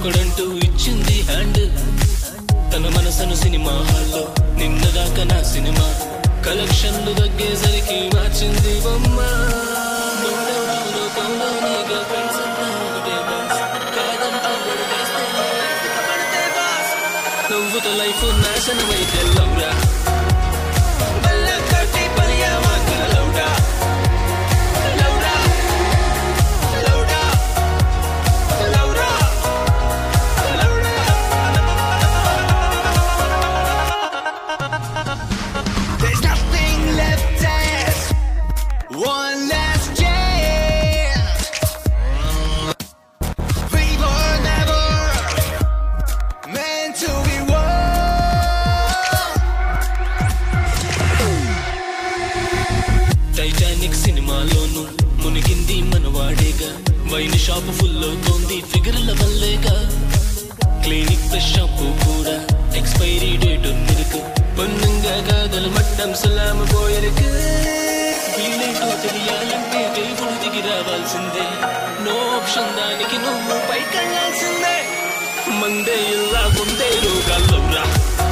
ఒకడంటూ ఇచ్చింది హ్యాండ్ తన మనసును సినిమా హాల్లో నిన్నదాకా నా సినిమా కలెక్షన్లు తగ్గేసరికి మార్చింది బొమ్మ నువ్వెవరో లోకంలో నీ girlfriends అంతా ఒకటే boss. కాదంటూ గొడవేస్తే పడితే boss. నువ్వుతో లైఫ్ నాశనమైతే లవ్రా మళ్ళా కట్టి పనియామాక లౌడా లౌడా లౌడా లౌడా There's nothing left as one last chance. We were never meant to be Titanic సినిమాలోను మునిగింది మనవాడేగా వైన్ షాప్ ఫుల్ అవుతోంది ఫిగర్ల వల్లేగా క్లినిక్ ప్లస్ షాంపూ కూడా ఎక్స్పైరీ డేట్ ఉన్నిருக்கு పొన్నంగా కాదలు మట్టం సలామ పోయருக்கு వీళ్ళేంటో తెలియాలంటే దేవుడు దిగి రావాల్సిందే నో ఆప్షన్ దానికి నువ్వు పైకెళ్ళాల్సిందే మందే ఇలా ఉందే రోగాల్లో రా